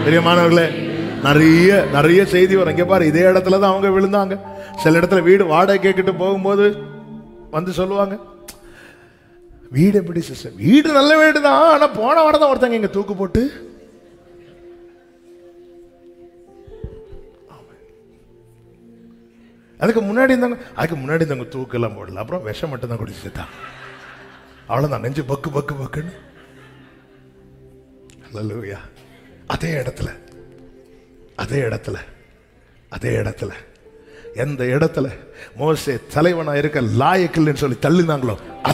பிரியமானவர்களே நிறைய நிறைய செய்தி வரும் இங்க பாரு இதே இடத்துல தான் அவங்க விழுந்தாங்க சில இடத்துல வீடு வாடகை கேட்கிட்டு போகும்போது வந்து சொல்லுவாங்க வீடு எப்படி சிஸ்டர் வீடு நல்ல வீடு தான் ஆனா போன வாரம் தான் ஒருத்தங்க இங்க தூக்கு போட்டு அதுக்கு முன்னாடி இருந்தாங்க அதுக்கு முன்னாடி இருந்தாங்க தூக்கெல்லாம் போடல அப்புறம் விஷம் மட்டும் தான் குடிச்சு செத்தான் அவ்வளவுதான் நெஞ்சு பக்கு பக்கு பக்குன்னு அல்லேலூயா அதே இடத்துல அதே இடத்துல அதே இடத்துல எந்த இடத்துல மோசே தலைவனா இருக்க லாயக்கில்லைன்னு சொல்லி தள்ளினாங்களோ